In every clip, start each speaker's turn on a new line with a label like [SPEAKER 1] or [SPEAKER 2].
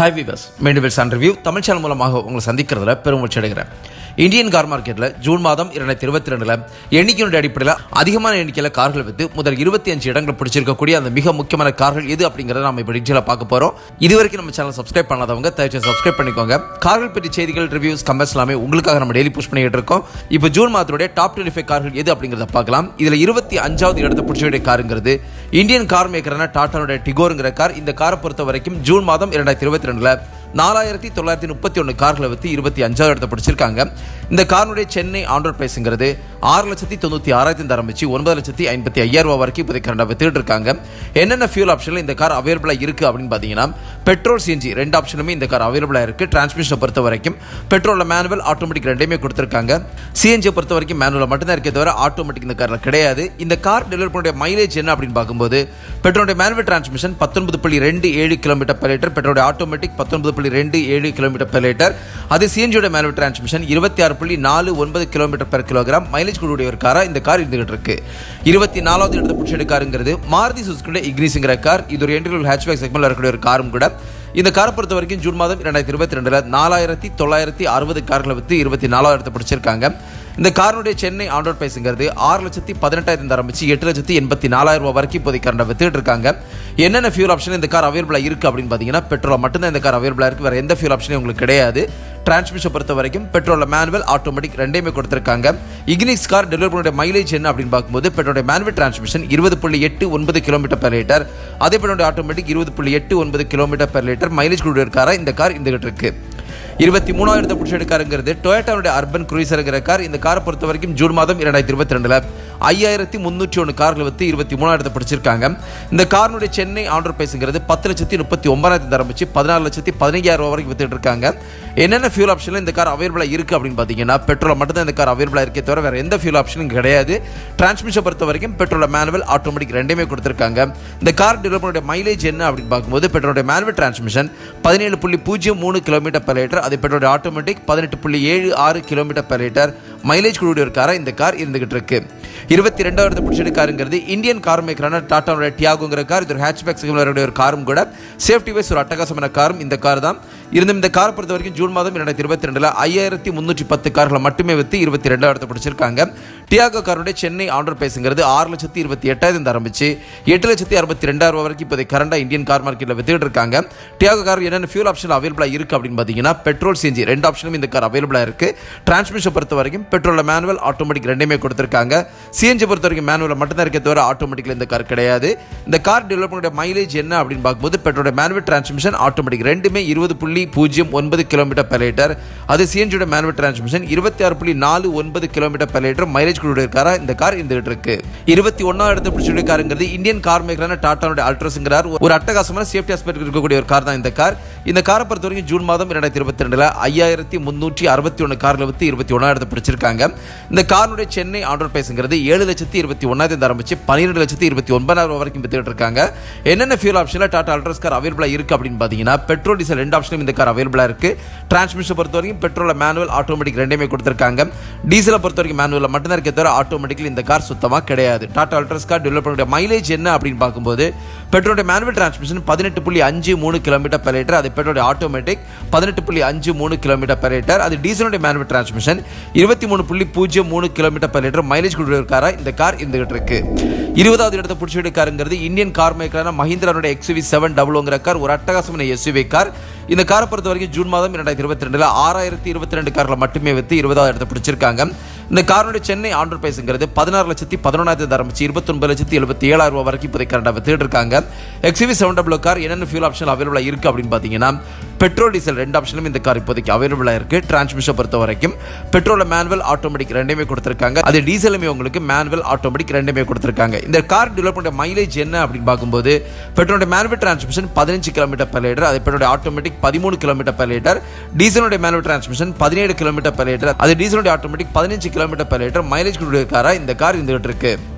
[SPEAKER 1] hi viewers மெண்டிவல் sun review Tamil channel மூலமாக உங்களை சந்திக்கிறதுல பெருமூச்சு அடைகிறேன் இந்தியன் கார் மார்க்கெட்டில் ஜூன் மாதம் இரண்டாயிரத்தி இருபத்தி ரெண்டில் எண்ணிக்கையுடைய அடிப்படையில் அதிகமான எண்ணிக்கையில் கார்கள் விற்று முதல் இருபத்தி அஞ்சு இடங்கள் பிடிச்சிருக்கக்கூடிய அந்த மிக முக்கியமான கார்கள் எது அப்படிங்கிறத நம்ம இப்போ டீட்டெயிலாக பார்க்க போகிறோம் இது வரைக்கும் நம்ம சேனல் சப்ஸ்கிரைப் பண்ணாதவங்க தயவுசெய்து சப்ஸ்கிரைப் பண்ணிக்கோங்க கார்கள் பற்றி செய்திகள் ரிவ்யூஸ் கமெண்ட்ஸ் எல்லாமே உங்களுக்காக நம்ம டெய்லி புஷ் பண்ணிட்டு இருக்கோம் இப்போ ஜூன் மாதத்துடைய டாப் டுவெண்ட்டி ஃபைவ் கார்கள் எது அப்படிங்கிறத பார்க்கலாம் இதில் இருபத்தி அஞ்சாவது இடத்தை பிடிச்ச காருங்கிறது இந்தியன் கார் மேக்கரான டாட்டானுடைய டிகோருங்கிற கார் இந்த காரை பொறுத்த வரைக்கும் ஜூன் மாதம் இரண்டாயிரத்தி இருபத்தி ரெண்டில் நாலாயிரத்தி தொள்ளாயிரத்தி முப்பத்தி ஒன்று கார்களை விற்று இருபத்தி அஞ்சாவது இடத்தை பிடிச்சிருக்காங்க இந்த காரினுடைய சென்னை ஆண்டர் பிரைஸுங்கிறது ஆறு லட்சத்தி தொண்ணூற்றி ஆறாயிரத்தி ஆரம்பிச்சு ஒன்பது லட்சத்தி ஐம்பத்தி ஐயாயிரம் ரூபா வரைக்கும் இப்போதைக்கு கரண்டாக வித்துட்டு இருக்காங்க என்னென்ன ஃபியூல் ஆப்ஷனில் இந்த கார் அவைலபிளாக இருக்குது அப்படின்னு பார்த்தீங்கன்னா பெட்ரோல் சிஎன்ஜி ரெண்டு ஆப்ஷனுமே இந்த கார் அவைலபிளாக இருக்குது டிரான்ஸ்மிஷனை பொறுத்த வரைக்கும் பெட்ரோலில் மேனுவல் ஆட்டோமேட்டிக் ரெண்டையுமே கொடுத்துருக்காங்க சிஎன்ஜியை பொறுத்த வரைக்கும் மேனுவலில் மட்டும்தான் இருக்கே தவிர ஆட்டோமேட்டிக் இந்த காரில் கிடையாது இந்த கார் டெலிவரி பண்ணுற மைலேஜ் என்ன அப்படின்னு பார்க்கும்போது பெட்ரோலுடைய மேனுவல் டிரான்ஸ்மிஷன் பத்தொன்பது புள்ளி ரெண்டு ஏழு கிலோமீட்டர் பெர் லிட்டர் பெட்ரோலுடைய ஆட்டோமேட்டிக் பத்தொன்பது புள்ளி ரெண்டு ஏழு கிலோமீட்டர் பெர் லிட்டர் அது சிஎன்ஜியோட மேனுவல் டிரான்ஸ்மிஷன் இருபத்தி ஆறு புள்ளி நாலு ஒன்பது கிலோமீட்டர் பெர் கிலோகிராம் மைலேஜ் கூடிய ஒரு காராக இந்த கார் இருந்துகிட்டு இருக்கு இருபத்தி நாலாவது இடத்தை பிடிச்ச காருங்கிறது மாருதி சுசுக்கியோட இக்னிஸுங்கிற கார் இது ஒரு என்ட்ரிகள் ஹேட்ச்பேக் செக்மெண்ட்ல இருக்கக்கூடிய ஒரு காரும் கூட இந்த காரை பொறுத்த வரைக்கும் ஜூன் மாதம் இரண்டாயிரத்தி இருபத்தி ரெண்டுல நாலாயிரத்தி தொள்ளாயிரத்தி அறுபது கார்களை வித்து இருபத்தி நாலாவது இடத்தை பிடிச்சிருக்காங்க இந்த காரினுடைய சென்னை ஆண்டோர் பிரைஸுங்கிறது ஆறு லட்சத்தி பதினெட்டாயிரம் ஆரம்பிச்சு எட்டு லட்சத்தி எண்பத்தி நாலாயிரம் ரூபாய் வரைக்கும் இப்போதைக்கு கரண்டை வித்துட்டு இருக்காங்க என்னென்ன ஃபியூல் ஆப்ஷன் இந்த கார் அவைலபிளாக இருக்குது அப்படின்னு பார்த்தீங்கன்னா பெட்ரோல் மட்டும்தான் இந்த கார் அவைலபிளாக இருக்குது வேறு எந்த ஃபியூல் ஆப்ஷனும் உங்களுக்கு கிடையாது டிரான்ஸ்மிஷன் பொறுத்த வரைக்கும் பெட்ரோலில் மேனுவல் ஆட்டோமேட்டிக் ரெண்டையுமே கொடுத்துருக்காங்க இக்னிக்ஸ் கார் டெலிவரி பண்ணுற மைலேஜ் என்ன அப்படின்னு பார்க்கும்போது பெட்ரோலுடைய மேனுவல் டிரான்ஸ்மிஷன் இருபது புள்ளி எட்டு ஒன்பது கிலோமீட்டர் பெர் லிட்டர் அதே பெட்ரோலுடைய ஆட்டோமேட்டிக் இருபது புள்ளி எட்டு ஒன்பது கிலோமீட்டர் பெர் லிட்டர் மைலேஜ் கொடுக்குற காரை இந்த கார் இருந்துகிட்டு இருக்கு இருபத்தி மூணாயிரத்தை பிடிச்ச காருங்கிறது டொயோட்டாவுடைய அர்பன் குரூசருங்கிற கார் இந்த காரை பொறுத்த வரைக்கும் ஜூன் மாதம் இரண்டாயிரத்தி இருபத்தி ரெண்டில் ஐயாயிரத்தி முந்நூற்றி ஒன்று கார்கள் வித்து இருபத்தி மூணாயிரத்தை பிடிச்சிருக்காங்க இந்த காரினுடைய சென்னை ஆண்டர் பிரைஸுங்கிறது பத்து லட்சத்தி முப்பத்தி ஒன்பதாயிரத்தி ஆரம்பிச்சு பதினாறு லட்சத்தி பதினையாயிரம் ரூபா வரைக்கும் வித்துட்டு இருக்காங்க என்னென்ன ஃபியூல் ஆப்ஷனில் இந்த கார் அவைலபிளாக இருக்குது அப்படின்னு பார்த்தீங்கன்னா பெட்ரோல் மட்டும்தான் இந்த கார் அவைலபிளாக இருக்கே தவிர வேறு எந்த ஃபியூல் ஆப்ஷனும் கிடையாது டிரான்ஸ்மிஷன் பொறுத்த வரைக்கும் பெட்ரோல் மேனுவல் ஆட்டோமேட்டிக் ரெண்டுமே கொடுத்துருக்காங்க இந்த கார் டெவலப்மெண்ட் மைலேஜ் என்ன அப்படின்னு பார்க்கும்போது பெட்ரோலுடைய மேனுவல் டிரான்ஸ்மிஷன் பதினேழு புள்ளி பூஜ்ஜியம் மூணு கிலோமீட்டர் per லிட்டர் அது பெட்ரோல் ஆட்டோமேட்டிக் பதினெட்டு புள்ளி ஏழு ஆறு கிலோமீட்டர் per லிட்டர் மைலேஜ் கொடுக்கிற ஒரு காராக இந்த கார் இருந்துகிட்டு இருக்கு இருபத்தி ரெண்டாவது பிடிச்ச காருங்கிறது இந்தியன் கார் மேக்கரான டாட்டாவோட டியாகோங்கிற கார் இது ஒரு ஹேட்ச்பேக் செகண்ட் ஒரு காரும் கூட சேஃப்டி வைஸ் ஒரு அட்டகாசமான காரும் இந்த கார் தான் இருந்தும் இந்த காரை பொறுத்த வரைக்கும் ஜூன் மாதம் இரண்டாயிரத்தி இருபத்தி ரெண்டில் ஐயாயிரத்தி முந்நூற்றி பத்து கார்களை மட்டுமே விற்று இருபத்தி ரெண்டாவது பிடிச்சிருக்காங்க டியாகோ காருடைய சென்னை ஆண்டர் பேசுங்கிறது ஆறு லட்சத்தி இருபத்தி எட்டாயிரம் ஆரம்பிச்சு எட்டு லட்சத்தி அறுபத்தி ரெண்டாயிரம் ரூபா வரைக்கும் இப்போதை கரண்டாக இந்தியன் கார் மார்க்கெட்டில் வித்துட்டு இருக்காங்க டியாகோ கார் என்னென்ன ஃபியூல் ஆப்ஷன் அவைலபிளாக இருக்குது அப்படின்னு பார்த்தீங்கன்னா பெட்ரோல் சிஎன்ஜி ரெண்டு ஆப்ஷனும் இந்த கார் அவைலபிளாக இருக்குது டிரான்ஸ்மிஷன் பொறுத்த வரைக்கும் பெட்ரோலில் மேனுவல் ஆட்டோமேட்டிக் ரெண்டுமே கொடுத்துருக்காங்க சிஎன்ஜி பொறுத்த வரைக்கும் மேனுவல் மட்டும்தான் இருக்கே தவிர ஆட்டோமேட்டிக்கில் இந்த கார் கிடையாது இந்த கார் டெவலப்மெண்ட் மைலேஜ் என்ன அப்படின்னு பார்க்கும்போது பெட்ரோட மேனுவல் டிரான்ஸ்மிஷன் ஆட்டோமேட்டிக் ரெண்டுமே இருபது புள்ளி பூஜ்ஜியம் ஒன்பது கிலோமீட்டர் per லிட்டர் அது சிஎன்ஜியோட மேனுவல் டிரான்ஸ்மிஷன் இருபத்தி ஆறு புள்ளி நாலு ஒன்பது கிலோமீட்டர் per லிட்டர் மைலேஜ் கொடுக்குற காரா இந்த கார் இருந்துகிட்டு இருக்கு இருபத்தி ஒன்னாவது இடத்துல பிடிச்சிருக்க காருங்கிறது இந்தியன் கார் மேக்கரான டாட்டாவோட அல்ட்ரஸ்ங்கிறார் ஒரு அட்டகாசமான சேஃப்டி ஆஸ்பெக்ட் இருக்கக்கூடிய ஒரு கார் தான் இந்த கார் இந்த காரை பொறுத்த வரைக்கும் ஜூன் மாதம் இரண்டாயிரத்தி இருபத்தி ரெண்டுல ஐயாயிரத்தி முன்னூற்றி அறுபத்தி ஒன்று கார்ல வித்து இருபத்தி ஒன்னாயிரத்தை பிடிச்சிருக்காங்க இந்த காருடைய சென்னை ஆண்டர் பேசுங்கிறது ஏழு லட்சத்தி இருபத்தி ஒன்னாயிரத்தி ஆரம்பிச்சு பன்னிரெண்டு லட்சத்தி இருபத்தி ஒன்பதாயிரம் ரூபாய் வரைக்கும் வித்துட்டு இருக்காங்க என்னென்ன ஃபியூல் ஆப்ஷனில் டாடா அல்ட்ரஸ் கார் அவைலபிளாக இருக்கு அப்படின்னு பார்த்தீங்கன்னா பெட்ரோல் டீசல் ரெண்டு ஆப்ஷனும் இந்த கார் அவைலபிளாக இருக்கு டிரான்ஸ்மிஷன் பொறுத்த வரைக்கும் பெட்ரோல் மேனுவல் ஆட்டோமேட்டிக் ரெண்டுமே கொடுத்துருக்காங்க டீசலை பொறுத்த வரைக்கும் மேனுவலில் மட்டும்தான் இருக்க தவிர ஆட்டோமேட்டிக்கலி இந்த கார் சுத்தமாக கிடையாது டாடா அல்ட்ரஸ் கார் டெவலப் பண்ணுற மைலேஜ் என்ன அப்படின்னு பார்க்கும்போது பெட்ரோலுடைய மேனுவல் டிரான்ஸ்மிஷன் பதினெட்டு புள்ளி அஞ்சு மூணு கிலோமீட்டர் per லிட்டர் அது பெட்ரோலுடைய ஆட்டோமேட்டிக் பதினெட்டு புள்ளி அஞ்சு மூணு கிலோமீட்டர் per லிட்டர் அது டீசலுடைய மேனுவல் டிரான்ஸ்மிஷன் இருபத்தி மூணு புள்ளி பூஜ்ஜியம் மூணு கிலோமீட்டர் per லிட்டர் மைலேஜ் கொடுக்குற காரா இந்த கார் இருந்துகிட்டு இருக்கு இருபதாவது இடத்தை பிடிச்சிட்டு காருங்கிறது இந்தியன் கார் மேக்கரான மஹிந்திரானுடைய எக்ஸ்வி செவன் டபுள்ங்கிற கார் ஒரு அட்டகாசமான எஸ்யூவி கார் இந்த காரை பொறுத்த வரைக்கும் ஜூன் மாதம் இரண்டாயிரத்தி இருபத்தி ரெண்டுல ஆறாயிரத்தி இருபத்தி ரெண்டு கார்களை மட்டுமே வித்து இருபதாவது இடத்தை பிடிச்சிருக்காங்க இந்த காரோடைய சென்னை ஆண்டர் பிரைஸுங்கிறது பதினாறு லட்சத்தி பதினொன்றாயிரத்தி ஆரம்பிச்சு இருபத்தொன்பது லட்சத்தி எழுபத்தி ஏழாயிரம் ரூபாய் வரைக்கும் இப்போதை கரண்டாக வித்துட்டு இருக்காங்க எக்ஸ்வி செவன் டபுள் கார் என்னென்ன ஃபியூல் ஆப்ஷன் அவைலபிளாக இருக்குது அப்படின்னு பார்த்தீங்கன்னா பெட்ரோல் டீசல் ரெண்டு ஆப்ஷனும் இந்த கார் இப்போதைக்கு அவைலபிளாக இருக்குது டிரான்ஸ்மிஷன் பொறுத்த வரைக்கும் பெட்ரோலில் மேனுவல் ஆட்டோமேட்டிக் ரெண்டுமே கொடுத்துருக்காங்க அது டீசலுமே உங்களுக்கு மேனுவல் ஆட்டோமேட்டிக் ரெண்டுமே கொடுத்துருக்காங்க இந்த கார் டெவலப் பண்ணுற மைலேஜ் என்ன அப்படின்னு பார்க்கும்போது பெட்ரோலுடைய மேனுவல் டிரான்ஸ்மிஷன் பதினஞ்சு கிலோமீட்டர் per லிட்டர் அது பெட்ரோலுடைய ஆட்டோமேட்டிக் பதிமூணு கிலோமீட்டர் per லிட்டர் டீசலுடைய மேனுவல் டிரான்ஸ்மிஷன் பதினேழு கிலோமீட்டர் per லிட்டர் அது டீசலுடைய ஆட்டோமேட்டிக் பதினஞ்சு கிலோமீட்டர் per லிட்டர் மைலேஜ் கொடுக்குற காரா இந்த கார் இருந்துகிட்டு இருக்கு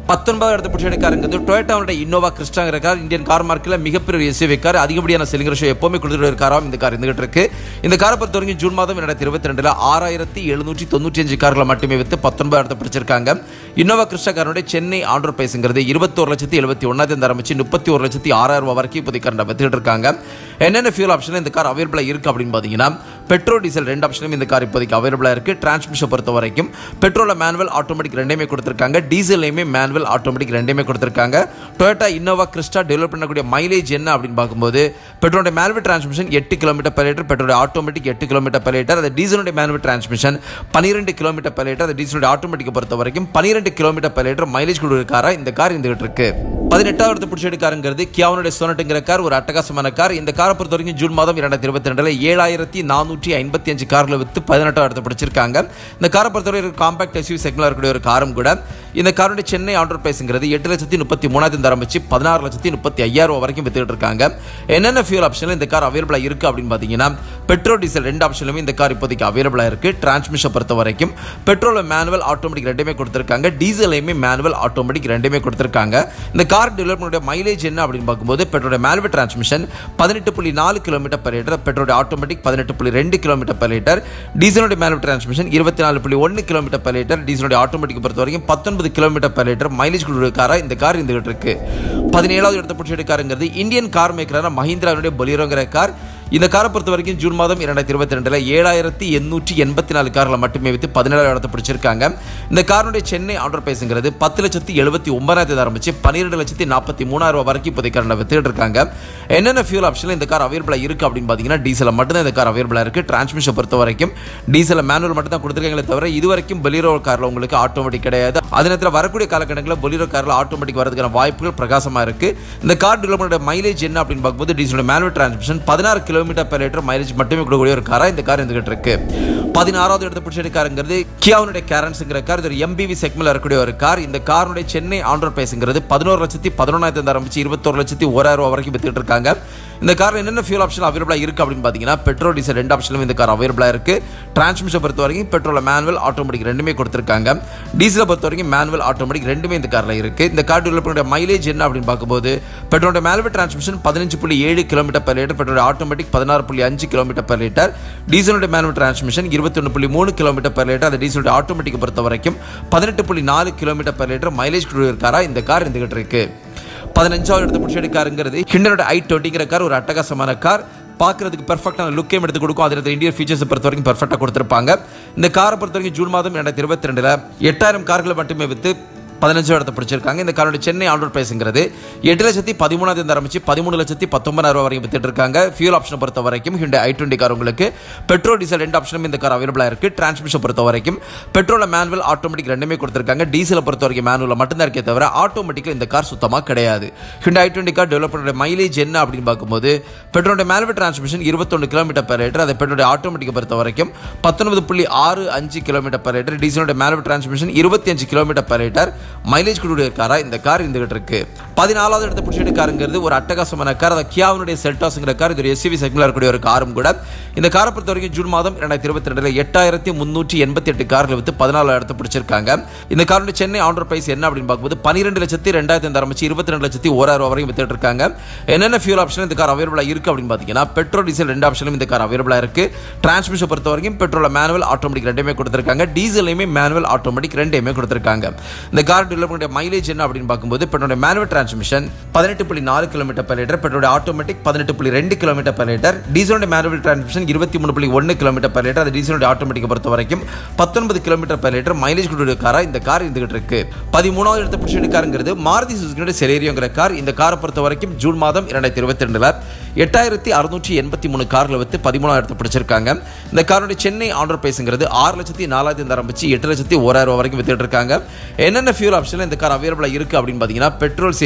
[SPEAKER 1] பத்தொன்பதாவது இடத்தை பிடிச்ச காருங்கிறது டொயோட்டாவுடைய இன்னோவா கிறிஸ்டாங்கிற கார் இந்தியன் கார் மார்க்கில் மிகப்பெரிய எஸ்யூவி கார் அதிகப்படியான செல்லிங்கிற ஷோ எப்பவுமே கொடுத்துட்டு இருக்காராம் இந்த கார் இருந்துகிட்டு இருக்கு இந்த காரை பொறுத்த வரைக்கும் ஜூன் மாதம் இரண்டாயிரத்தி இருபத்தி ரெண்டுல ஆறாயிரத்தி எழுநூற்றி தொண்ணூற்றி அஞ்சு கார்களை மட்டுமே வித்து பத்தொன்பது இடத்தை பிடிச்சிருக்காங்க இன்னோவா கிறிஸ்டா காரனுடைய சென்னை ஆண்டர் பிரைஸ்ங்கிறது இருபத்தோரு லட்சத்தி எழுபத்தி ஒன்னாயிரத்தி ஆரம்பிச்சு முப்பத்தி ஒரு லட்சத்தி ஆறாயிரம் ரூபாய் வரைக்கும் இப்போதைக்கு கரண்ட் வித்துட்டு இருக்காங்க என்னென்ன ஃபியூல் ஆப்ஷன் இந்த கார் அவைலபிளாக இருக்கு அப்படின்னு பார்த்தீங்கன்னா பெட்ரோல் டீசல் ரெண்டு ஆப்ஷனும் இந்த கார் இப்போதைக்கு அவைலபிளாக இருக்கு டிரான்ஸ்மிஷன் பொறுத்த வரைக்கும் பெட்ரோல மேனுவல் ஆட்டோமேட்டிக் ரெண்டையுமே கொடுத்துருக்காங்க டீசல்லையுமே மேனுவல் ஆட்டோமேட்டிக் ரெண்டையுமே கொடுத்துருக்காங்க டொயோட்டா இன்னோவா கிறிஸ்டா டெவலப் பண்ணக்கூடிய மைலேஜ் என்ன அப்படின்னு பார்க்கும்போது பெட்ரோலுடைய மேனுவல் டிரான்ஸ்மிஷன் எட்டு kilometre per litre petrol automatic எட்டு கிலோமீட்டர் per லிட்டர் அது டீசலுடைய மேனுவல் டிரான்ஸ்மிஷன் பன்னிரெண்டு கிலோமீட்டர் per லிட்டர் அது டீசலுடைய ஆட்டோமேட்டிக் பொறுத்த வரைக்கும் பன்னிரெண்டு கிலோமீட்டர் per லிட்டர் மைலேஜ் கொடுக்குற காரா இந்த கார் இருந்துகிட்டு இருக்கு பதினெட்டாவது பிடிச்ச காருங்கிறது கியாவுனுடைய சோனட்டுங்கிற கார் ஒரு அட்டகாசமான கார் இந்த காரை பொறுத்த வரைக்கும் ஜூன் மாதம் இரண்டாயிரத்தி இருபத்தி ரெண்டுல ஏழாயிரத்தி நானூற்றி ஐம்பத்தி அஞ்சு கார்ல வித்து பதினெட்டாவது இடத்தை பிடிச்சிருக்காங்க இந்த காரை பொறுத்தவரை ஒரு காம்பாக்ட் எஸ்யூ செக்மெண்ட்ல இருக்கக்கூடிய ஒரு காரும் கூட இந்த காருடைய சென்னை ஆர்டர் பிரைஸ்ங்கிறது எட்டு லட்சத்தி முப்பத்தி மூணாயிரத்தி ஆரம்பிச்சு பதினாறு லட்சத்தி முப்பத்தி ஐயாயிரம் ரூபாய் வரைக்கும் வித்துட்டு இருக்காங்க என்னென்ன ஃபியூல் ஆப்ஷன்ல இந்த கார் அவைலபிளா இருக்கு அப்படின்னு பாத்தீங்கன்னா பெட்ரோல் டீசல் ரெண்டு ஆப்ஷன்லுமே இந்த கார் இப்போதைக்கு அவைலபிளா இருக்கு டிரான்ஸ்மிஷன் பொறுத்த வரைக்கும் பெட்ரோல் மேனுவல் ஆட்டோமேட்டிக் ரெண்டுமே கொடுத்துருக்காங்க டீசலையுமே மேனுவல் ஆட்டோமேட்டிக் ரெண்டுமே கொடுத்துருக்காங்க இந்த கார் டெவலப்மெண்ட் மைலேஜ் என்ன அப்படின்னு பார்க்கும்போது பெட்ரோல் மேனுவல் டிரான்ஸ்மிஷன் பதினெட்டு புள்ளி நாலு kilometre per litre petrol automatic பதினெட்டு புள்ளி ரெண்டு கிலோமீட்டர் per லிட்டர் டீசலுடைய மேனுவல் டிரான்ஸ்மிஷன் இருபத்தி நாலு புள்ளி ஒன்று கிலோமீட்டர் per லிட்டர் டீசலுடைய ஆட்டோமேட்டிக் பொறுத்த வரைக்கும் பத்தொன்பது கிலோமீட்டர் per லிட்டர் மைலேஜ் கொடுக்குற காரா இந்த கார் இருந்துகிட்டு இருக்கு பதினேழாவது இடத்தை பிடிச்ச காருங்கிறது இந்தியன் கார் மேக்கரான மஹிந்திராவுடைய பொலிரோங்கிற கார் இந்த காரை பொறுத்த வரைக்கும் ஜூன் மாதம் இரண்டாயிரத்தி இருபத்தி ரெண்டுல ஏழாயிரத்தி எண்ணூற்றி எண்பத்தி நாலு கார்களை மட்டுமே வித்து பதினேழாவது இடத்தை பிடிச்சிருக்காங்க இந்த காருடைய சென்னை ஆர்டர் பேசுங்கிறது பத்து லட்சத்தி எழுபத்தி ஒன்பதாயிரத்தி ஆரம்பிச்சு பன்னிரெண்டு லட்சத்தி நாற்பத்தி மூணாயிரம் ரூபாய் வரைக்கும் இப்போதைக்கு கரண்ட் வித்துட்டு இருக்காங்க என்னென்ன ஃபியூல் ஆப்ஷனில் இந்த கார் அவைலபிளாக இருக்கு அப்படின்னு பார்த்தீங்கன்னா டீசலில் மட்டும்தான் இந்த கார் அவைலபிளாக இருக்கு டிரான்ஸ்மிஷன் பொறுத்த வரைக்கும் டீசல் மேனுவல் மட்டும் தான் கொடுத்துருக்காங்களே தவிர இது வரைக்கும் பொலிரோ காரில் உங்களுக்கு ஆட்டோமேட்டிக் கிடையாது அதே நேரத்தில் வரக்கூடிய காலகட்டங்களில் பொலிரோ காரில் ஆட்டோமேட்டிக் வரதுக்கான வாய்ப்புகள் பிரகாசமாக இருக்கு இந்த கார் டெவலப்மெண்ட் மைலேஜ் என்ன அப்படின்னு பார்க்கும்போது டீசலோட மேனுவல் டிரான்ஸ்மிஷன் பதினாறு கிலோமீட்டர் per லிட்டர் மைலேஜ் மட்டுமே கொடுக்கக்கூடிய ஒரு காரா இந்த கார் இருந்துகிட்டு இருக்கு பதினாறாவது இடத்தை பிடிச்ச காருங்கிறது கியாவுனுடைய கேரன்ஸுங்கிற கார் இது ஒரு எம்பிவி செக்மெண்ட்ல இருக்கக்கூடிய ஒரு கார் இந்த காருடைய சென்னை ஆண்டர் பேசுங்கிறது பதினோரு லட்சத்தி பதினொன்றாயிரத்தி ஆரம்பிச்சு இருபத்தோரு லட்சத்தி ஓராயிரம் ரூபாய் வரைக்கும் வித்துட்டு இருக்காங்க இந்த கார் என்னென்ன ஃபியூல் ஆப்ஷன் அவைலபிளாக இருக்கு அப்படின்னு பார்த்தீங்கன்னா பெட்ரோல் டீசல் ரெண்டு ஆப்ஷனும் இந்த கார் அவைலபிளாக இருக்கு டிரான்ஸ்மிஷன் பொறுத்த வரைக்கும் பெட்ரோல் மேனுவல் ஆட்டோமேட்டிக் ரெண்டுமே கொடுத்துருக்காங்க டீசலை பொறுத்த வரைக்கும் மேனுவல் ஆட்டோமேட்டிக் ரெண்டுமே இந்த காரில் இருக்கு இந்த கார் டெவலப்மெண்ட் மைலேஜ் என்ன அப்படின்னு பார்க்கும்போது பெட்ரோலோட மேனுவல் டிரான்ஸ்மிஷன் பதினஞ்சு புள்ளி ஏழு kilometre per litre petrol automatic பதினாறு புள்ளி அஞ்சு கிலோமீட்டர் per லிட்டர் டீசலோட மேனுவல் டிரான்ஸ்மிஷன் இருபத்தி ஒன்று புள்ளி மூணு கிலோமீட்டர் per லிட்டர் அது டீசலோட ஆட்டோமேட்டிக் பொறுத்த வரைக்கும் பதினெட்டு புள்ளி நாலு கிலோமீட்டர் per லிட்டர் மைலேஜ் கொடுக்குற இந்த கார் இருந்துகிட்டு இருக்கு பதினஞ்சாவது இடத்த பிடிச்ச காருங்கிறது ஹிண்டனோட ஐ டுவெண்ட்டிங்கிற கார் ஒரு அட்டகாசமான கார் பார்க்கறதுக்கு பெர்ஃபெக்டான லுக்கையும் எடுத்து கொடுக்கும் அதில் இந்தியன் ஃபீச்சர்ஸ் பொறுத்த வரைக்கும் பெர்ஃபெக்டாக கொடுத்துருப்பாங்க இந்த காரை பொறுத்த வரைக்கும் ஜூன் மாதம் ரெண்டாயிரத்தி இருபத்தி ரெண்டில் எட்டாயிரம் கார்களை மட்டுமே விற்று பதினஞ்சு இடத்தை பிடிச்சிருக்காங்க இந்த காரோட சென்னை ஆர்டர் பிரைஸுங்கிறது எட்டு லட்சத்தி பதிமூணாயிரத்தி ஆரம்பிச்சு பதிமூணு லட்சத்தி பத்தொன்பதாயிரம் ரூபாய் வரைக்கும் வித்துட்டு இருக்காங்க ஃபியூல் ஆப்ஷனை பொறுத்த வரைக்கும் ஹிண்டை ஐ டுவெண்ட்டி கார் உங்களுக்கு பெட்ரோல் டீசல் ரெண்டு ஆப்ஷனும் இந்த கார் அவைலபிளாக இருக்கு டிரான்ஸ்மிஷன் பொறுத்த வரைக்கும் பெட்ரோல மேனுவல் ஆட்டோமேட்டிக் ரெண்டுமே கொடுத்துருக்காங்க டீசலை பொறுத்த வரைக்கும் மேனுவல் மட்டும்தான் இருக்கே தவிர ஆட்டோமேட்டிக்கில் இந்த கார் சுத்தமாக கிடையாது Hyundai I twenty car develop பண்ணுற மைலேஜ் என்ன அப்படின்னு பார்க்கும்போது பெட்ரோலோட மேனுவல் டிரான்ஸ்மிஷன் இருபத்தொன்று கிலோமீட்டர் per லிட்டர் அதை பெட்ரோலோட ஆட்டோமேட்டிக் பொறுத்த வரைக்கும் பத்தொன்பது புள்ளி ஆறு அஞ்சு கிலோமீட்டர் per லிட்டர் டீசலோட மேனுவல் டிரான்ஸ்மிஷன் இருபத்தி அஞ்சு கிலோமீட்டர் per லிட்டர் மைலேஜ் கொடுக்குற காரா இந்த கார் இருந்துகிட்டு இருக்கு பதினாலாவது இடத்த பிடிச்சிட்டு காருங்கிறது ஒரு அட்டகாசமான கார் அதை கியாவுனுடைய செல்டாஸ்ங்கிற கார் இது ஒரு எஸ்யூவி செக்மெண்ட்ல இருக்கக்கூடிய ஒரு காரும் கூட இந்த காரை பொறுத்த வரைக்கும் ஜூன் மாதம் ரெண்டாயிரத்தி இருபத்தி ரெண்டுல எட்டாயிரத்தி முன்னூற்றி எண்பத்தி எட்டு கார்கள் வித்து பதினாலு இடத்த பிடிச்சிருக்காங்க இந்த காருடைய சென்னை ஆண்டர் பிரைஸ் என்ன அப்படின்னு பார்க்கும்போது பன்னிரெண்டு லட்சத்தி ரெண்டாயிரத்தி ஆரம்பிச்சு இருபத்தி ரெண்டு லட்சத்தி ஓராயிரம் ரூபாய் வரைக்கும் வித்துட்டு இருக்காங்க என்னென்ன ஃபியூல் ஆப்ஷன் இந்த கார் அவைலபிளா இருக்கு அப்படின்னு பார்த்தீங்கன்னா பெட்ரோல் டீசல் ரெண்டு ஆப்ஷனும் இந்த கார் அவைலபிளா இருக்கு டிரான்ஸ்மிஷன் பொறுத்த வரைக்கும் பெட்ரோல் மேனுவல் ஆட்டோமேட்டிக் ரெண்டுமே கொடுத்துருக்காங்க டீசலையுமே மேனுவல் ஆட்டோமேட்டிக் ரெண்டுமே கொடுத்துருக்காங்க இந்த கார் டெவலப்மெண்ட் மைலேஜ் என்ன அப்படின்னு பார்க்கும்போது பெட்ரோல் மேனுவல் டிரான்ஸ்மிஷன் பதினெட்டு புள்ளி நாலு kilometre per litre petrol automatic பதினெட்டு புள்ளி ரெண்டு கிலோமீட்டர் per லிட்டர் டீசலோட மேனுவல் டிரான்ஸ்மிஷன் இருபத்தி மூணு புள்ளி ஒன்று கிலோமீட்டர் per லிட்டர் அது டீசலோட ஆட்டோமேட்டிக் பொறுத்த வரைக்கும் பத்தொன்பது கிலோமீட்டர் per லிட்டர் மைலேஜ் கொடுக்குற காரா இந்த கார் இருந்துகிட்டு இருக்கு பதிமூணாவது இடத்த பிடிச்ச காருங்கிறது மாருதி சுசுக்கியோட செலேரியோங்கிற கார் இந்த காரை பொறுத்த வரைக்கும் ஜூன் மாதம் இரண்டாயிரத்தி இருபத்தி ரெண்டுல எட்டாயிரத்தி அறுநூற்றி எண்பத்தி மூணு கார்களை வித்து பதிமூணாயிரத்து பிடிச்சிருக்காங்க இந்த காரோட சென்னை ஆர்டர் பேசுங்கிறது ஆறு லட்சத்தி நாலாயிரத்தி ஆரம்பிச்சு எட்டு லட்சத்தி ஓராயிரம் ரூபாய் வரைக்கும் வித்துட்டு இருக்காங்க என்னென்ன ஃபியூல் ஆப்ஷனில் இந்த கார் அவைலபிளாக இருக்கு அப்படின்னு பார்த்தீங்கன்னா பெட்ரோல் சிஎன்ஜி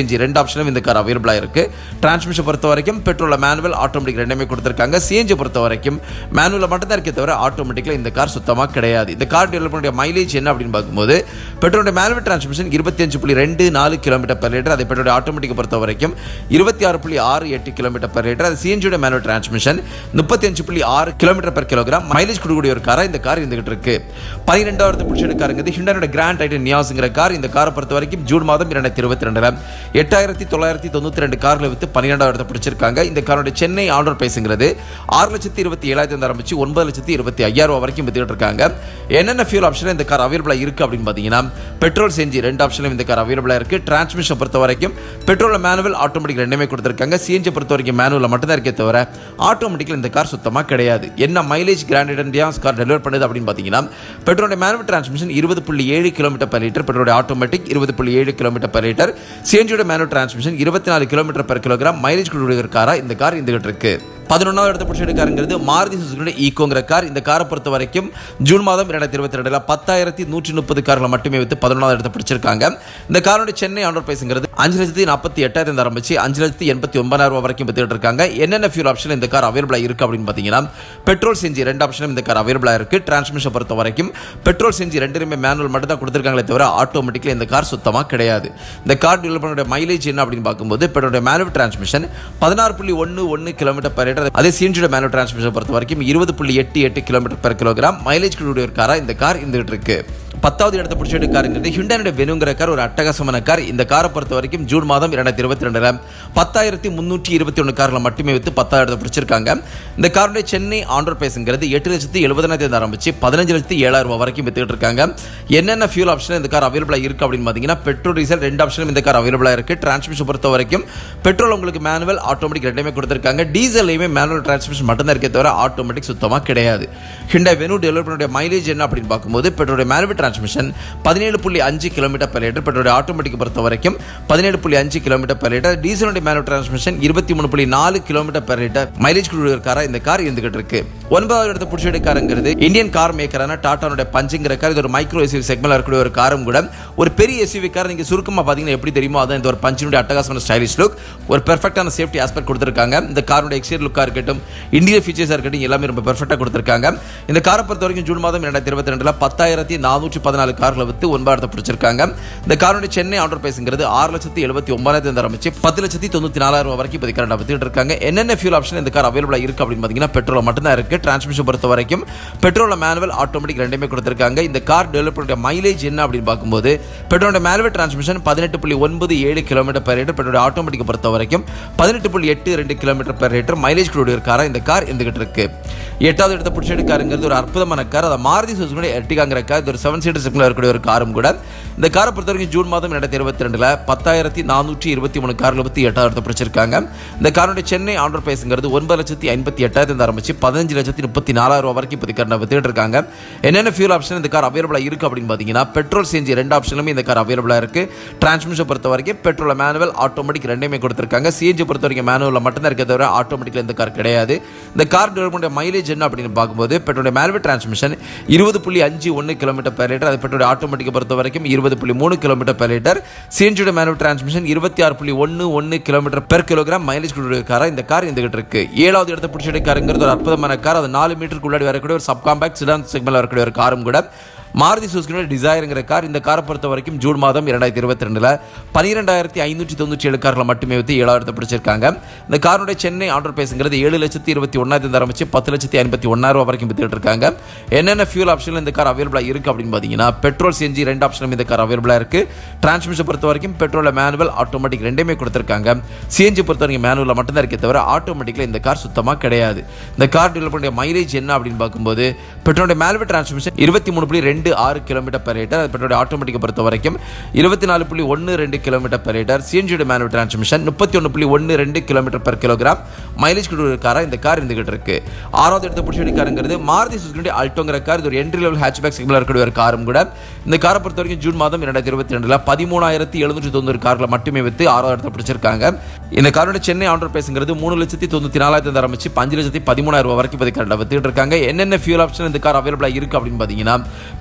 [SPEAKER 1] சிஎன்ஜி ரெண்டு ஆப்ஷனும் இந்த கார் அவைலபிளாக இருக்கு டிரான்ஸ்மிஷன் பொறுத்த வரைக்கும் பெட்ரோலில் மேனுவல் ஆட்டோமேட்டிக் ரெண்டுமே கொடுத்துருக்காங்க சிஎன்ஜி பொறுத்த வரைக்கும் மேனுவலில் மட்டும் தான் இருக்கே தவிர ஆட்டோமேட்டிக்கில் இந்த கார் சுத்தமாக கிடையாது இந்த கார் டெவலப்மெண்ட் மைலேஜ் என்ன அப்படின்னு பார்க்கும்போது பெட்ரோலுடைய மேனுவல் டிரான்ஸ்மிஷன் இருபத்தி அஞ்சு புள்ளி ரெண்டு நாலு கிலோமீட்டர் per லிட்டர் அதை பெட்ரோல் ஆட்டோமேட்டிக் பொறுத்த வரைக்கும் இருபத்தி ஆறு புள்ளி ஆறு எட்டு கிலோமீட்டர் per லிட்டர் அது சிஎன்ஜியோட மேனுவல் டிரான்ஸ்மிஷன் முப்பத்தி அஞ்சு புள்ளி ஆறு கிலோமீட்டர் per கிலோகிராம் மைலேஜ் கொடுக்கக்கூடிய ஒரு காராக இந்த கார் இருந்துகிட்டு இருக்கு பன்னிரெண்டாவது பிடிச்ச காருங்கிறது ஹிண்டனோட கிராண்ட் டைட்டன் நியாஸுங்கிற கார் இந்த காரை பொறுத்த வரைக்கும் ஜூன் மாதம் இரண்டாயிரத்தி இருபத்தி ரெண்டுல எட்டாயிரத்தி தொள்ளாயிரத்தி தொண்ணூத்தி ரெண்டு கார்ல வித்து பன்னிரெண்டாவது பிடிச்சிருக்காங்க இந்த காரோட சென்னை ஆர்டர் பேசுங்கிறது ஆறு லட்சத்தி இருபத்தி ஏழாயிரத்தி ஆரம்பிச்சு ஒன்பது லட்சத்தி இருபத்தி ஐயாயிரம் ரூபாய் வரைக்கும் வித்துட்டு இருக்காங்க என்னென்ன ஃபியூல் ஆப்ஷன் இந்த கார் அவைலபிளாக இருக்கு அப்படின்னு பார்த்தீங்கன்னா பெட்ரோல் செஞ்சு ரெண்டு ஆப்ஷனும் இந்த கார் அவைலபிளாக இருக்கு டிரான்ஸ்மிஷன் பொறுத்த வரைக்கும் பெட்ரோல் மேனுவல் ஆட்டோமேட்டிக் ரெண்டுமே கொடுத்துருக்காங்க சிஎன்ஜி பொறுத்த வரைக்கும் மேனுவலில் மட்டும் தான் இருக்கே தவிர ஆட்டோமேட்டிக்கில் இந்த கார் சுத்தமாக கிடையாது என்ன மைலேஜ் கிராண்டட் இண்டியாஸ் கார் டெலிவர் பண்ணுது அப்படின்னு பார்த்தீங்கன்னா பெட்ரோலுடைய மேனுவல் டிரான்ஸ்மிஷன் இருபது புள்ளி ஏழு கிலோமீட்டர் per லிட்டர் பெட்ரோலுடைய ஆட்டோமேட்டிக் இருபது புள்ளி ஏழு கிலோமீட்டர் per லிட்டர் சிஎன்ஜியோட மேனுவல் டிரான்ஸ்மிஷன் இருபத்தி நாலு கிலோமீட்டர் per கிலோகிராம் மைலேஜ் கொடுக்கிற காராக இந்த கார் இருந்துகிட்டு இருக்கு பதினொன்றாவது இடத்த பிடிச்ச காருங்கிறது மாருதி சுசுகியோட ஈகோங்கிற கார் இந்த காரை பொறுத்த வரைக்கும் ஜூன் மாதம் இரண்டாயிரத்தி இருபத்தி ரெண்டுல பத்தாயிரத்தி நூற்றி முப்பது கார்களை மட்டுமே வித்து பதினொன்றாவது இடத்தை பிடிச்சிருக்காங்க இந்த காரோட சென்னை ஆண்டர் பிரைஸுங்கிறது அஞ்சு லட்சத்தி நாற்பத்தி எட்டாயிரம் ஆரம்பிச்சு அஞ்சு லட்சத்தி எண்பத்தி ஒன்பதாயிரம் ரூபாய் வரைக்கும் வித்துட்டு இருக்காங்க என்னென்ன ஃபியூல் ஆப்ஷன் இந்த கார் அவைலபிளாக இருக்கு அப்படின்னு பார்த்தீங்கன்னா பெட்ரோல் செஞ்சு ரெண்டு ஆப்ஷனும் இந்த கார் அவைலபிளாக இருக்கு டிரான்ஸ்மிஷன் பொறுத்த வரைக்கும் பெட்ரோல் செஞ்சு ரெண்டுமே மேனுவல் மட்டும் தான் கொடுத்துருக்காங்களே தவிர ஆட்டோமேட்டிக்கலி இந்த கார் சுத்தமாக கிடையாது இந்த கார் டெவலப்மெண்ட் மைலேஜ் என்ன அப்படின்னு பார்க்கும்போது பெட்ரோலுடைய மேனுவல் டிரான்ஸ்மிஷன் பதினாறு புள்ளி ஒன்று ஒன்று கிலோமீட்டர் per லிட்டர் அதே சிஎன்ஜியோட மேனுவல் டிரான்ஸ்மிஷன் பொறுத்த வரைக்கும் இருபது புள்ளி எட்டு எட்டு கிலோமீட்டர் per கிலோகிராம் மைலேஜ் கொடுக்கக்கூடிய ஒரு காராக இந்த கார் இருந்துகிட்டு இருக்கு பத்தாவது இடத்தை பிடிச்ச காருங்கிறது ஹிண்டானுடைய வெனுங்கிற கார் ஒரு அட்டகாசமான கார் இந்த காரை பொறுத்த வரைக்கும் ஜூன் மாதம் இரண்டாயிரத்தி இருபத்தி ரெண்டுல பத்தாயிரத்தி முன்னூற்றி இருபத்தி ஒன்று கார்களை மட்டுமே வித்து பத்தாவது இடத்தை பிடிச்சிருக்காங்க இந்த காருடைய சென்னை ஆண்டர் பேசுங்கிறது எட்டு லட்சத்தி எழுபதாயிரத்தி ஆரம்பிச்சு பதினஞ்சு லட்சத்தி ஏழாயிரம் ரூபாய் வரைக்கும் வித்துட்டு இருக்காங்க என்னென்ன ஃபியூல் ஆப்ஷன் இந்த கார் அவைலபிளாக இருக்கு அப்படின்னு பார்த்தீங்கன்னா பெட்ரோல் டீசல் ரெண்டு ஆப்ஷனும் இந்த கார் அவைலபிளாக இருக்கு டிரான்ஸ்மிஷன் பொறுத்த வரைக்கும் பெட்ரோல் உங்களுக்கு மேனுவல் ஆட்டோமேட்டிக் ரெண்டுமே கொடுத்துருக்காங்க டீசல்லையுமே மேனுவல் டிரான்ஸ்மிஷன் மட்டும் தான் இருக்கே தவிர ஆட்டோமேட்டிக் சுத்தமாக கிடையாது ஹிண்டா வெனு டெவலப்மெண்ட் மைலேஜ் என்ன அப்படின்னு பார்க்கும்போது பெட்ரோலுடைய மேனுவல் டிரான்ஸ்மிஷன் பதினேழு புள்ளி அஞ்சு கிலோமீட்டர் per லிட்டர் பெட்ரோலுடைய ஆட்டோமேட்டிக் பொறுத்த வரைக்கும் பதினேழு புள்ளி அஞ்சு கிலோமீட்டர் per லிட்டர் டீசலுடைய மேனுவல் டிரான்ஸ்மிஷன் இருபத்தி மூணு புள்ளி நாலு கிலோமீட்டர் per லிட்டர் மைலேஜ் கொடுக்குற காரா இந்த கார் இருந்துகிட்டு இருக்கு ஒன்பதாவது இடத்த பிடிச்ச காருங்கிறது இந்தியன் கார் மேக்கரான டாட்டானுடைய பஞ்சுங்கிற கார் இது ஒரு மைக்ரோ எஸ்யூவி செக்மெண்ட்ல இருக்கக்கூடிய ஒரு காரும் கூட ஒரு பெரிய எஸ்யூவி கார் நீங்க சுருக்கமா பாத்தீங்கன்னா எப்படி தெரியுமோ அதான் இந்த ஒரு பஞ்சினுடைய அட்டகாசமான ஸ்டைலிஷ் லுக் ஒரு பெர்ஃபெக்டான சேஃப்டி ஆஸ்பெக்ட் கொடுத்துருக்காங்க இந்த காரோட எக்ஸ்டீரியர் லுக்கா இருக்கட்டும் இந்திய ஃபீச்சர்ஸாக இருக்கட்டும் எல்லாமே ரொம்ப பெர்ஃபெக்டாக கொடுத்துருக்காங்க இந்த காரை பொறுத்த வரைக்கும் ஜூன் மாதம் ரெண்டாயிரத்தி இருபத்தி ரெண்டுல பத்தாயிரத்தி நானூற்றி பதினாலு கார்களை வித்து ஒன்பதாயிரத்தை பிடிச்சிருக்காங்க இந்த காரோட சென்னை ஆர்டர் பேசுங்கிறது ஆறு லட்சத்தி எழுபத்தி ஒன்பதாயிரத்தி ஆரம்பிச்சு பத்து லட்சத்தி தொண்ணூற்றி நாலாயிரம் ரூபாய் வரைக்கும் இப்போ கரண்டாக வித்துட்டு இருக்காங்க என்னென்ன ஃபியூல் ஆப்ஷன் இந்த கார் அவைலபிளாக இருக்கு அப்படின்னு பார்த்தீங்கன்னா பெட்ரோல் மட்டும்தான் இருக்கு டிரான்ஸ்மிஷன் பொறுத்த வரைக்கும் பெட்ரோல் மேனுவல் ஆட்டோமேட்டிக் ரெண்டுமே கொடுத்துருக்காங்க இந்த கார் டெவலப்மெண்ட் மைலேஜ் என்ன அப்படின்னு பார்க்கும்போது பெட்ரோலோட மேனுவல் டிரான்ஸ்மிஷன் பதினெட்டு புள்ளி ஒன்பது ஏழு kilometre per litre petrol automatic பொறுத்த வரைக்கும் பதினெட்டு புள்ளி எட்டு ரெண்டு கிலோமீட்டர் per லிட்டர் மைலேஜ் கொடுக்கிற காராக இந்த கார் இருந்துகிட்டு இருக்கு எட்டாவது இடத்த பிடிச்ச காருங்கிறது ஒரு அற்புதமான கார் அதை மாருதி சுசுகுடைய எர்டிகாங்கிற கார் இது ஒரு செவன் சீட்டர் செக்மெண்ட்ல இருக்கக்கூடிய ஒரு காரும் கூட இந்த காரை பொறுத்த வரைக்கும் ஜூன் மாதம் ரெண்டாயிரத்தி இருபத்தி ரெண்டுல பத்தாயிரத்தி நானூற்றி இருபத்தி மூணு கார்ல பத்தி எட்டாவது இடத்த பிடிச்சிருக்காங்க இந்த காரோட சென்னை ஆண்டர் பேசுங்கிறது ஒன்பது லட்சத்தி ஐம்பத்தி எட்டாயிரத்தி ஆரம்பிச்சு பதினஞ்சு லட்சத்தி முப்பத்தி நாலாயிரம் ரூபாய் வரைக்கும் இப்போதைக்கு கரண்டா வித்துட்டு இருக்காங்க என்னென்ன ஃபியூல் ஆப்ஷன் இந்த கார் அவைலபிளாக இருக்கு அப்படின்னு பார்த்தீங்கன்னா பெட்ரோல் செஞ்சு ரெண்டு ஆப்ஷனுமே இந்த கார் அவைலபிளாக இருக்கு டிரான்ஸ்மிஷன் பொறுத்த வரைக்கும் பெட்ரோல் மேனுவல் ஆட்டோமேட்டிக் ரெண்டுமே கொடுத்துருக்காங்க சிஎன்ஜி பொறுத்த வரைக்கும் மேனுவலில் மட்டும்தான் இருக்க தவிர ஆட்டோமேட்டிக்கில் இந்த கார் கிடையாது இந்த கார் டெவலப்மெண்ட் மைலேஜ் என்ன அப்படின்னு பார்க்கும்போது பெட்ரோல் மேனுவல் டிரான்ஸ்மிஷன் இருபது புள்ளி அஞ்சு ஒன்று கிலோமீட்டர் per லிட்டர் அது பெட்ரோல் ஆட்டோமேட்டிக்கை பொறுத்த வரைக்கும் இருபது புள்ளி மூணு கிலோமீட்டர் per லிட்டர் சிஎன்ஜியோட மேனுவல் டிரான்ஸ்மிஷன் இருபத்தி ஆறு புள்ளி ஒன்று ஒன்று கிலோமீட்டர் பெர் கிலோகிராம் மைலேஜ் கொடுக்குற காராக இந்த கார் இருந்துகிட்டு இருக்கு ஏழாவது இடத்த பிடிச்ச காருங்கிறது ஒரு அற்புதமான கார் அது நாலு மீட்டருக்கு உள்ளாடி வரக்கூடிய ஒரு சப் காம்பேக்ட் சிடான் செக்மெண்ட்ல வரக்கூடிய ஒரு காரும் கூட மாருதி சுசுகியோட டிசைருங்கிற கார் இந்த காரை பொறுத்த வரைக்கும் ஜூன் மாதம் இரண்டாயிரத்தி இருபத்தி ரெண்டுல பன்னிரெண்டாயிரத்தி ஐநூற்றி தொண்ணூற்றி ஏழு கார்களை மட்டுமே வித்து ஏழாயிரத்தை பிடிச்சிருக்காங்க இந்த காருடைய சென்னை ஆர்டர் பேசுங்கிறது ஏழு லட்சத்தி இருபத்தி ஒன்றாயிரத்தி ஆரம்பிச்சு பத்து லட்சத்தி ஐம்பத்தி ஒன்னாயிரம் ரூபாய் வரைக்கும் வித்துட்டு இருக்காங்க என்னென்ன ஃபியூல் ஆப்ஷன் இந்த கார் அவைலபிளாக இருக்கு அப்படின்னு பார்த்தீங்கன்னா பெட்ரோல் சிஎன்ஜி ரெண்டு ஆப்ஷனும் இந்த கார் அவைலபிளாக இருக்கு டிரான்ஸ்மிஷன் பொறுத்த வரைக்கும் பெட்ரோல் மேனுவல் ஆட்டோமேட்டிக் ரெண்டுமே கொடுத்துருக்காங்க சிஎன்ஜி பொறுத்த வரைக்கும் மேனுவலில் மட்டும்தான் இருக்கே தவிர ஆட்டோமேட்டிக்கில் இந்த கார் சுத்தமாக கிடையாது இந்த கார் டெவலப்மெண்ட் மைலேஜ் என்ன அப்படின்னு பார்க்கும்போது பெட்ரோலுடைய மேனுவல் டிரான்ஸ்மிஷன் இருபத்தி மூணு புள்ளி ரெண்டு ஆறு கிலோமீட்டர் per லிட்டர் அது பெட்ரோல் ஆட்டோமேட்டிக்கை பொறுத்த வரைக்கும் இருபத்தி நாலு புள்ளி ஒன்று ரெண்டு கிலோமீட்டர் per லிட்டர் சிஎன்ஜியோட மேனுவல் டிரான்ஸ்மிஷன் முப்பத்தி ஒன்று புள்ளி ஒன்று ரெண்டு கிலோமீட்டர் per கிலோகிராம் மைலேஜ் கொடுக்குற காராக இந்த கார் இருந்துகிட்டு இருக்கு ஆறாவது இடத்த பிடிச்ச காருங்கிறது மாருதி சுசுகி ஆல்டோங்கிற கார் இது ஒரு என்ட்ரி லெவல் ஹேட்ச்பேக் செக்மெண்ட்ல இருக்கக்கூடிய ஒரு காரும் கூட இந்த காரை பொறுத்த வரைக்கும் ஜூன் மாதம் இரண்டாயிரத்தி இருபத்தி ரெண்டுல பதிமூணாயிரத்தி எழுநூற்றி தொண்ணூறு கார்களை மட்டுமே வித்து ஆறாவது இடத்த பிடிச்சிருக்காங்க இந்த காரோட சென்னை ஆண்டர் பேசுங்கிறது மூணு லட்சத்தி தொண்ணூற்றி நாலாயிரத்தி ஆரம்பிச்சு அஞ்சு லட்சத்தி பதிமூணாயிரம் ரூபாய் வரைக்கும் இப்போதைக்கு கரண்டாக வித்துட்டு இருக்காங்க என்னென்ன ஃபியூல் ஆப்ஷன் இந்த கார் அவைலபிளாக இருக்கு அப்படின்னு பார்த்தீங்கன்னா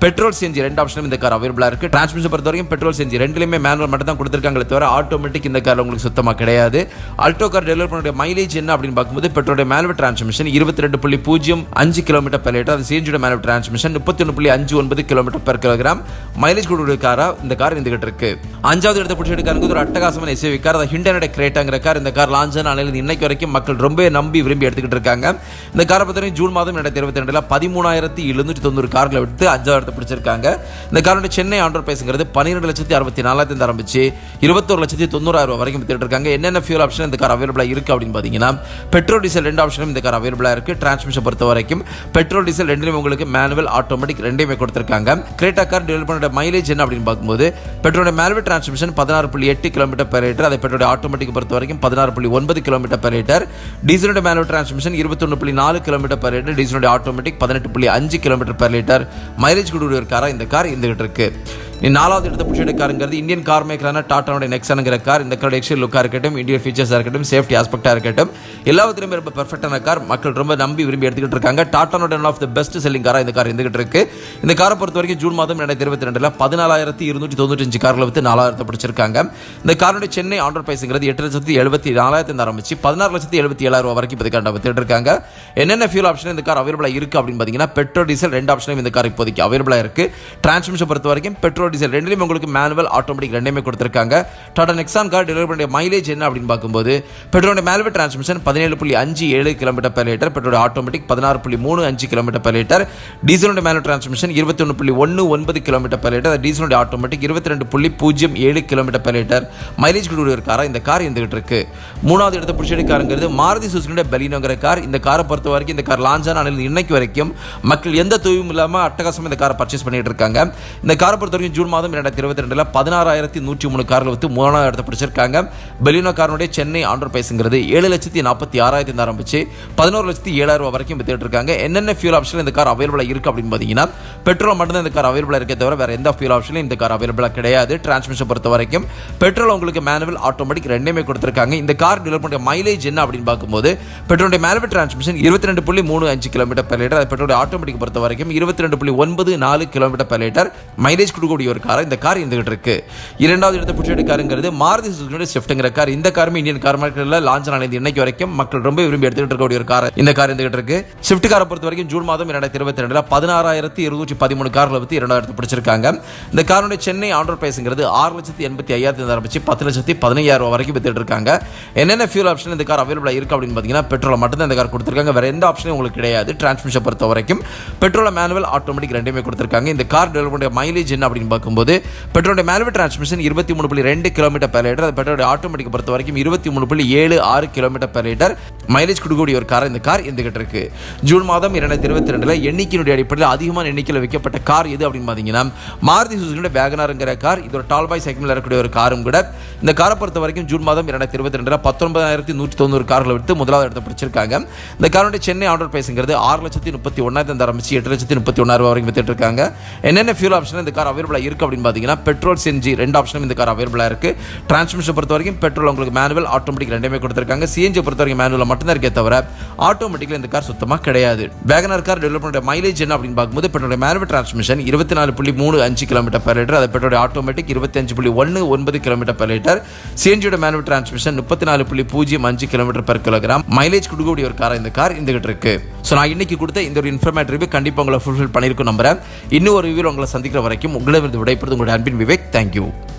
[SPEAKER 1] பெட்ரோல் சிஎன்ஜி ரெண்டு ஆப்ஷனும் இந்த கார் அவைலபிளாக இருக்குது டிரான்ஸ்மிஷன் பொறுத்த வரைக்கும் பெட்ரோல் சிஎன்ஜி ரெண்டுலையுமே மேனுவல் மட்டும் தான் கொடுத்துருக்காங்களே தவிர ஆட்டோமேட்டிக் இந்த கார் உங்களுக்கு சுத்தமாக கிடையாது அல்டோ கார் டெலிவரி பண்ணுற மைலேஜ் என்ன அப்படின்னு பார்க்கும்போது பெட்ரோலுடைய மேனுவல் டிரான்ஸ்மிஷன் இருபத்தி ரெண்டு புள்ளி பூஜ்ஜியம் அஞ்சு கிலோமீட்டர் பெர் லிட்டர் அது சிஎன்ஜியோட மேனுவல் டிரான்ஸ்மிஷன் முப்பத்தி ஒன்று புள்ளி அஞ்சு ஒன்பது கிலோமீட்டர் பெர் கிலோகிராம் மைலேஜ் கொடுக்குற காரா இந்த கார் இருந்துகிட்டு இருக்கு அஞ்சாவது இடத்தை பிடிச்சி எடுக்காருங்க ஒரு அட்டகாசமான எஸ்யூவி கார் அது ஹிண்டனோட கிரேட்டாங்கிற கார் இந்த கார் லான்ச் ஆனாலும் இன்னைக்கு வரைக்கும் மக்கள் ரொம்ப நம்பி விரும்பி எடுத்துக்கிட்டு இருக்காங்க இந்த காரை பொறுத்தவரைக்கும் ஜூன் மாதம் ரெண்டாயிரத்தி இருபத்தி ரெண்டுல பதிமூணாயிரத்தி எழுநூற்றி தொண்ணூறு கார்களை விட்டு அஞ்சாவது இடத்தை பிடிச்சிருக்காங்க இந்த காரோட சென்னை ஆண்டர் பேசுங்கிறது பன்னிரெண்டு லட்சத்தி அறுபத்தி நாலாயிரத்தி ஆரம்பிச்சு இருபத்தொரு லட்சத்தி தொண்ணூறாயிரம் ரூபாய் வரைக்கும் வித்துட்டு இருக்காங்க என்னென்ன ஃபியூல் ஆப்ஷன் இந்த கார் அவைலபிளாக இருக்கு அப்படின்னு பார்த்தீங்கன்னா பெட்ரோல் டீசல் ரெண்டு ஆப்ஷனும் இந்த கார் அவைலபிளாக இருக்கு டிரான்ஸ்மிஷன் பொறுத்த வரைக்கும் பெட்ரோல் டீசல் ரெண்டுலையும் உங்களுக்கு மேனுவல் ஆட்டோமேட்டிக் ரெண்டையுமே கொடுத்துருக்காங்க கிரேட்டா கார் டெவலப் பண்ண மைலேஜ் என்ன அப்படின்னு பார்க்கும்போது பெட்ரோல் மேனுவல் டிரான்ஸ்மிஷன் பதினாறு புள்ளி எட்டு கிலோமீட்டர் பெர் லிட்டர் அதை பெட்ரோல் ஆட்டோமேட்டிக் பொறுத்த வரைக்கும் பதினாறு புள்ளி ஒன்பது கிலோமீட்டர் பெர் லிட்டர் டீசலோட மேனுவல் டிரான்ஸ்மிஷன் இருபத்தொன்று புள்ளி நாலு கிலோமீட்டர் பெர் லிட்டர் டீசலோட ஆட்டோமேட்டிக் பதினெட்டு புள்ளி அஞ்சு கிலோமீட்டர் பெர் லிட்டர் மைலேஜ் கொடுக்குற காரா இந்த கார் இருந்துகிட்டு இருக்கு நீ நாலாவது இடத்த பிடிச்ச காருங்கிறது இந்தியன் கார் மேக்கரான டாட்டானோட நெக்ஸானுங்கிற கார் இந்த காரோட எக்ஸ்ட்ரா லுக்காக இருக்கட்டும் இந்தியன் ஃபீச்சர்ஸாக இருக்கட்டும் சேஃப்டி ஆஸ்பெக்டாக இருக்கட்டும் எல்லாத்துலையுமே ரொம்ப பெர்ஃபெக்டான கார் மக்கள் ரொம்ப நம்பி விரும்பி எடுத்துக்கிட்டு இருக்காங்க டாட்டானோட one of the best selling காராக இந்த கார் இருந்துகிட்டு இருக்கு இந்த காரை பொறுத்த வரைக்கும் ஜூன் மாதம் ரெண்டாயிரத்தி இருபத்தி ரெண்டில் பதினாலாயிரத்தி இருநூற்றி தொண்ணூத்தஞ்சு கார்களை வித்து நாலாயிரத்தை பிடிச்சிருக்காங்க இந்த காரோட சென்னை ஆண்டர் பிரைஸுங்கிறது எட்டு லட்சத்தி எழுபத்தி நாலாயிரத்தி ஆரம்பிச்சு பதினாறு லட்சத்தி எழுபத்தி ஏழாயிரம் ரூபாய் வரைக்கும் இப்போதைக்கு வித்துட்டு இருக்காங்க என்னென்ன ஃபியூல் ஆப்ஷன் இந்த கார் அவைலபிளாக இருக்கு அப்படின்னு பார்த்தீங்கன்னா பெட்ரோல் டீசல் ரெண்டு ஆப்ஷனும் இந்த கார் இப்போதைக்கு அவைலபிளாக இருக்கு டிரான்ஸ்மிஷன் பொறுத்த வரைக்கும் பெட்ரோல் டீசல் ரெண்டுலையும் உங்களுக்கு மேனுவல் ஆட்டோமேட்டிக் ரெண்டுமே கொடுத்துருக்காங்க டாடா நெக்ஸான் கார் டெலிவரி பண்ணுற மைலேஜ் என்ன அப்படின்னு பார்க்கும்போது பெட்ரோல் மேனுவல் டிரான்ஸ்மிஷன் பதினேழு புள்ளி அஞ்சு ஏழு kilometre per litre petrol automatic பதினாறு புள்ளி மூணு அஞ்சு கிலோமீட்டர் பெர் லிட்டர் டீசலோட மேனுவல் டிரான்ஸ்மிஷன் இருபத்தி ஒன்று புள்ளி ஒன்று ஒன்பது கிலோமீட்டர் பெர் லிட்டர் டீசலோட ஆட்டோமேட்டிக் இருபத்தி ரெண்டு புள்ளி பூஜ்ஜியம் ஏழு கிலோமீட்டர் பெர் லிட்டர் மைலேஜ் கொடுக்குற காரா இந்த கார் இருந்துகிட்டு இருக்கு மூணாவது இடத்த பிடிச்ச காருங்கிறது மாருதி சுசுகியோட பெலினோங்கிற கார் இந்த காரை பொறுத்த வரைக்கும் இந்த கார் லான்ச் ஆன இன்னைக்கு வரைக்கும் மக்கள் எந்த தொய்வும் இல்லாமல் அட்டகாசமாக இந்த காரை பர்ச்சேஸ் பண்ணிட்டு இருக்காங்க இந்த காரை பொறுத்த வரைக்கும் ஜூன் மாதம் ரெண்டாயிரத்தி இருபத்தி ரெண்டுல பதினாறாயிரத்தி நூற்றி மூணு கார்கள் வித்து மூணாவது இடத்தை பிடிச்சிருக்காங்க பெலினோ காரனுடைய சென்னை ஆண்டர் பேசுங்கிறது ஏழு லட்சத்தி நாற்பத்தி ஆறாயிரத்தி ஆரம்பிச்சு பதினோரு லட்சத்தி ஏழாயிரம் ரூபாய் வரைக்கும் வித்துட்டு இருக்காங்க என்னென்ன ஃபியூல் ஆப்ஷன் இந்த கார் அவைலபிளாக இருக்கு அப்படின்னு பார்த்தீங்கன்னா பெட்ரோல் மட்டும் இந்த கார் அவைலபிளாக இருக்கே தவிர வேற எந்த ஃபியூல் ஆப்ஷனும் இந்த கார் அவைலபிளாக கிடையாது டிரான்ஸ்மிஷன் பொறுத்த வரைக்கும் பெட்ரோல் உங்களுக்கு மேனுவல் ஆட்டோமேட்டிக் ரெண்டுமே கொடுத்துருக்காங்க இந்த கார் டெலிவரி பண்ணுற மைலேஜ் என்ன அப்படின்னு பார்க்கும்போது பெட்ரோலுடைய மேனுவல் டிரான்ஸ்மிஷன் இருபத்தி ரெண்டு புள்ளி மூணு அஞ்சு கிலோமீட்டர் பெர் லிட்டர் அது பெட்ரோல் ஆட்டோமேட்டிக் பொறுத்த வரைக்கும் இருபத்தி ரெண்டு புள்ளி ஒன்பது நாலு கிலோமீட்டர் பெர் லிட்டர் மைலேஜ் கொடுக்கக்கூடிய ஒரு கார் இந்த கார் இருந்துகிட்டு இருக்கு இரண்டாவது இடத்தை பிடிச்ச காருங்கிறது மாருதி சுசுகியோட ஸ்விஃப்ட்ங்கிற கார் இந்த காருமே இந்தியன் கார் மார்க்கெட்டில் லான்ச் ஆன இன்னைக்கு வரைக்கும் மக்கள் ரொம்ப விரும்பி எடுத்துக்கிட்டு இருக்கக்கூடிய ஒரு கார் இந்த கார் இருந்துகிட்டு இருக்கு ஸ்விஃப்ட் காரை பொறுத்த வரைக்கும் ஜூன் மாதம் இரண்டாயிரத்தி இருபத்தி ரெண்டுல பதினாறாயிரத்தி இருநூற்றி பதிமூணு கார்களை பற்றி இரண்டாயிரத்து பிடிச்சிருக்காங்க இந்த காருடைய சென்னை ஆண்டர் பிரைஸுங்கிறது ஆறு லட்சத்தி எண்பத்தி ஐயாயிரத்தி ஆரம்பிச்சு பத்து லட்சத்தி பதினையாயிரம் ரூபாய் வரைக்கும் வித்துட்டு இருக்காங்க என்னென்ன ஃபியூல் ஆப்ஷன் இந்த கார் அவைலபிளாக இருக்கு அப்படின்னு பார்த்தீங்கன்னா பெட்ரோல் மட்டும் தான் இந்த கார் கொடுத்துருக்காங்க வேற எந்த ஆப்ஷனும் உங்களுக்கு கிடையாது டிரான்ஸ்மிஷன் பொறுத்த வரைக்கும் பெட்ரோல் மேனுவல் ஆட்டோமேட்டிக் ரெண்டுமே கொடுத்துருக்காங்க இந்த கார் டெவலப் பண்ணுற மைலேஜ் என்ன அப்படின்னு பார்க்கும்போது பெட்ரோல் மேனுவல் டிரான்ஸ்மிஷன் இருபத்தி மூணு புள்ளி ரெண்டு கிலோமீட்டர் பெர் லிட்டர் அது பெட்ரோல் ஆட்டோமேட்டிக் பொறுத்த வரைக்கும் இருபத்தி மூணு புள்ளி ஏழு ஆறு கிலோமீட்டர் பெர் லிட்டர் மைலேஜ் கொடுக்கக்கூடிய ஒரு கார் இந்த கார் இருந்துகிட்டு இருக்கு ஜூன் மாதம் இரண்டாயிரத்தி இருபத்தி ரெண்டுல எண்ணிக்கையினுடைய அடிப்படையில் அதிகமான எண்ணிக்கையில் விற்கப்பட்ட கார் எது அப்படின்னு பார்த்தீங்கன்னா மாருதி சுசுகியோட வேகனாருங்கிற கார் இது ஒரு டால்பாய் செக்மெண்ட்ல இருக்கக்கூடிய ஒரு காரும் கூட இந்த காரை பொறுத்த வரைக்கும் ஜூன் மாதம் இரண்டாயிரத்தி இருபத்தி ரெண்டுல பத்தொன்பதாயிரத்தி நூற்றி தொண்ணூறு கார்களை விட்டு முதலாவது இடத்தை பிடிச்சிருக்காங்க இந்த காரோட சென்னை ஆர்டர் பிரைஸுங்கிறது ஆறு லட்சத்தி முப்பத்தி ஒன்னாயிரத்தி ஆரம்பிச்சு எட்டு லட்சத்தி முப்பத்தி ஒன்னாயிரம் வரைக்கும் வித்துட்டு இருக்காங்க என்னென்ன ஃபியூல் ஆப்ஷன் இந்த கார் அவைலபிளாக இருக்கு அப்படின்னு பார்த்தீங்கன்னா பெட்ரோல் சிஎன்ஜி ரெண்டு ஆப்ஷனும் இந்த கார் அவைலபிளாக இருக்கு டிரான்ஸ்மிஷன் பொறுத்த வரைக்கும் பெட்ரோல் உங்களுக்கு மேனுவல் ஆட்டோமேட்டிக் ரெண்டுமே கொடுத்துருக்காங்க சிஎன்ஜி பொறுத்த வரைக்கும் மேனுவல் மட்டும்தான் இருக்கே தவிர ஆட்டோமேட்டிக்கில் இந்த கார் சுத்தமாக கிடையாது வேகனார் கார் டெவலப் பண்ணுற மைலேஜ் என்ன அப்படின்னு பார்க்கும்போது பெட்ரோல் மேனுவல் டிரான்ஸ்மிஷன் இருபத்தி நாலு புள்ளி மூணு அஞ்சு கிலோமீட்டர் பெர் லிட்டர் அது பெட்ரோல் ஆட்டோமேட்டிக் இருபத்தி அஞ்சு புள்ளி ஒன்று ஒன்பது கிலோமீட்டர் பெர் லிட்டர் சிஎன்ஜியோட மேனுவல் டிரான்ஸ்மிஷன் முப்பத்தி நாலு புள்ளி பூஜ்ஜியம் அஞ்சு கிலோமீட்டர் பெர் கிலோகிராம் மைலேஜ் கொடுக்கக்கூடிய ஒரு கார் இந்த கார் இருந்துகிட்டு இருக்கு ஸோ நான் இன்னைக்கு கொடுத்த இந்த ஒரு இன்ஃபர்மேட் ரிவ்யூ கண்டிப்பாக உங்களை ஃபுல்ஃபில் பண்ணியிருக்கும் நம்புறேன் இன்னும் ஒரு ரிவ்யூ உங்களை சந்திக்கிற வரைக்கும் உங்களிடம் விடைபெறுது உங்களுடைய அன்பின் விவேக் தேங்க்யூ